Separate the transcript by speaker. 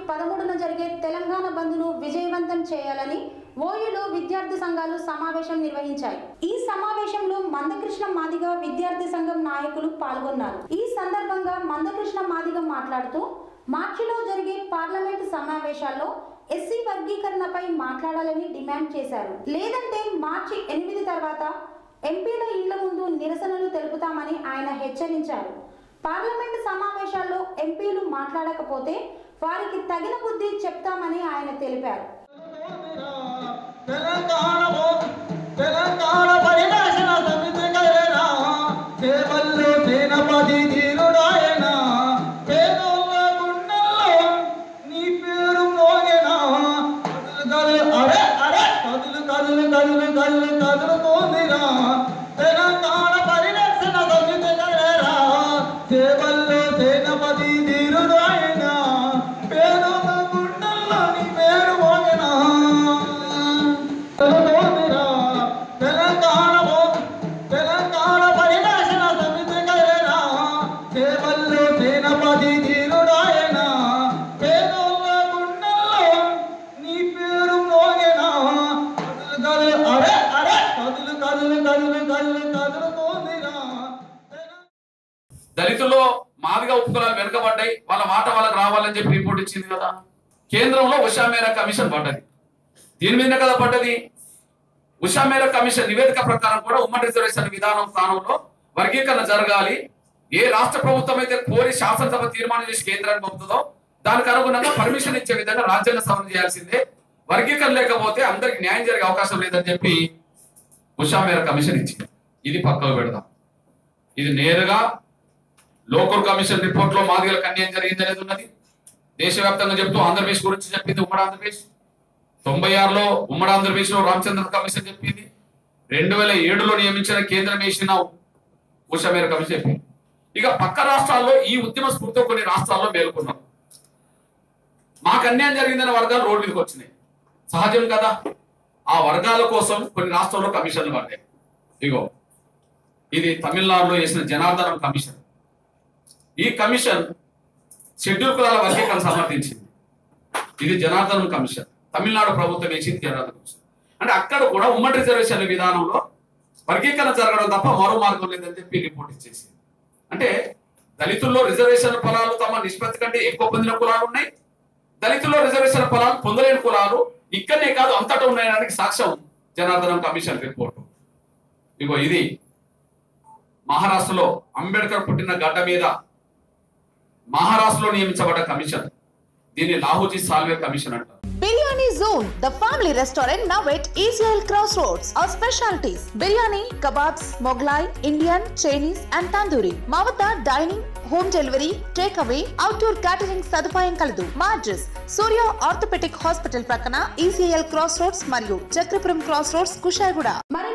Speaker 1: పదమూడున జరిగే తెలంగాణ బంద్ను విజయవంతం చేయాలని ఓయూలో విద్యార్థి సంఘాలు సమావేశం నిర్వహించాయి ఈ సమావేశంలో మందకృష్ణ మాదిగ విద్యార్థి సంఘం నాయకులు పాల్గొన్నారు ఈ సందర్భంగా మందకృష్ణ మాదిగ మాట్లాడుతూ మార్చిలో జరిగే పార్లమెంటు సమావేశాల్లో ఎస్సీ వర్గీకరణపై మాట్లాడాలని డిమాండ్ చేశారు లేదంటే మార్చి ఎనిమిది తర్వాత ఎంపీల ఇళ్ల ముందు నిరసనలు తెలుపుతామని ఆయన హెచ్చరించారు పార్లమెంటు సమావేశాల్లో ఎంపీలు మాట్లాడకపోతే వారికి తగిన బుద్ధి చెప్తామని ఆయన తెలిపారు
Speaker 2: తెలంగాణ తెలంగాణ పరిరక్షణ సమితి కైనా సేవల్లో సేనపతి ధీరుడాయన పేదోళ్ళ గుండెల్లో నీ పేరు మోగెనా కదులు కదులు అరే అరే కదులు కదులు కదులు కదులు కదులుతోందిరా తెలంగాణ పరిరక్షణ సమితి కైనా సేవల్లో సేనపతి ధీరుడాయన పేదోళ్ళ గుండెల్లో నీ పేరు మోగెనా తెలుగోదిరా తెలంగాణ తెలంగాణ పరిరక్షణ సమితి కైనా సేవల్లో సేనపతి ధీరుడాయన పేదోళ్ళ గుండెల్లో నీ పేరు మోగెనా కదులు కదులు అరే అరే కదులు కదులు కదులు కదులు కదులుతోందిరా
Speaker 3: దళితుల్లో మాదిగా ఉపకులాలు వెనుకబడ్డాయి వాళ్ళ మాట వాళ్ళకి రావాలని చెప్పి రిపోర్ట్ ఇచ్చింది కదా కేంద్రంలో ఉషా మేరా కమిషన్ పడ్డది దీని మీద కదా పడ్డది ఉషా మేరా కమిషన్ నివేదిక ప్రకారం కూడా ఉమ్మడి రిజర్వేషన్ విధానం స్థానంలో వర్గీకరణ జరగాలి ఏ రాష్ట్ర ప్రభుత్వం అయితే కోరి శాసనసభ తీర్మానం చేసి కేంద్రానికి పంపుతుందో దానికి అనుగుణంగా పర్మిషన్ ఇచ్చే విధంగా రాజ్యాంగ సవరణ చేయాల్సిందే వర్గీకరణ లేకపోతే అందరికి న్యాయం జరిగే అవకాశం లేదని చెప్పి ఉషా మేరా కమిషన్ ఇచ్చింది ఇది పక్కకు పెడదాం ఇది నేరుగా లోకల్ కమిషన్ రిపోర్ట్ లో మాదిగలకు అన్యాయం జరిగింది అనేది ఉన్నది దేశవ్యాప్తంగా చెప్తూ ఆంధ్రప్రదేశ్ గురించి చెప్పింది ఉమ్మడి ఆంధ్రప్రదేశ్ తొంభై ఆరులో ఉమ్మడి ఆంధ్రప్రదేశ్ లో రామచంద్ర కమిషన్ చెప్పింది రెండు వేల ఏడులో నియమించిన కేంద్రం వేసిన ఉషా మేర కమిషన్ చెప్పింది ఇక పక్క రాష్ట్రాల్లో ఈ ఉద్యమ స్ఫూర్తితో కొన్ని రాష్ట్రాల్లో మేలుకున్నాం మాకు అన్యాయం జరిగిందనే వర్గాలు రోడ్డు మీదకి వచ్చినాయి సహజం కదా ఆ వర్గాల కోసం కొన్ని రాష్ట్రాల్లో కమిషన్లు పడ్డాయి ఇగో ఇది తమిళనాడులో చేసిన జనార్దనం కమిషన్ ఈ కమిషన్ షెడ్యూల్ కులాల వర్గీకరణ సమర్థించింది ఇది జనార్దనం కమిషన్ తమిళనాడు ప్రభుత్వం వేసింది జనార్దన కమిషన్ అంటే అక్కడ కూడా ఉమ్మడి రిజర్వేషన్ విధానంలో వర్గీకరణ జరగడం తప్ప మరో మార్గం లేదని చెప్పి రిపోర్ట్ ఇచ్చేసింది అంటే దళితుల్లో రిజర్వేషన్ ఫలాలు తమ నిష్పత్తి కంటే ఎక్కువ పొందిన కులాలు ఉన్నాయి దళితుల్లో రిజర్వేషన్ ఫలాలు పొందలేని కులాలు ఇక్కడనే కాదు అంతటా ఉన్నాయడానికి సాక్ష్యం జనార్దనం కమిషన్ రిపోర్టు ఇగో ఇది మహారాష్ట్రలో అంబేద్కర్ పుట్టిన గడ్డ మీద మహారాష్ట్రలో నియమించబడ్డ కమిషన్ దీన్ని లాహోజీ సాల్వే కమిషన్ అంటారు
Speaker 4: Biryani Zone, the family restaurant now at Israel Crossroads. Our specialties biryani, kebabs, Moglai, Indian, Chinese, and tandoori. మా వద్ద dining home delivery take away outdoor catering సదుపాయం కలదు మా అడ్రస్ సూర్య ఆర్థోపెటిక్ హాస్పిటల్ ప్రక్కన ఈసీఎల్ క్రాస్ రోడ్స్ మరియు Chakrapuram cross roads Kushaiguda
Speaker 1: మరో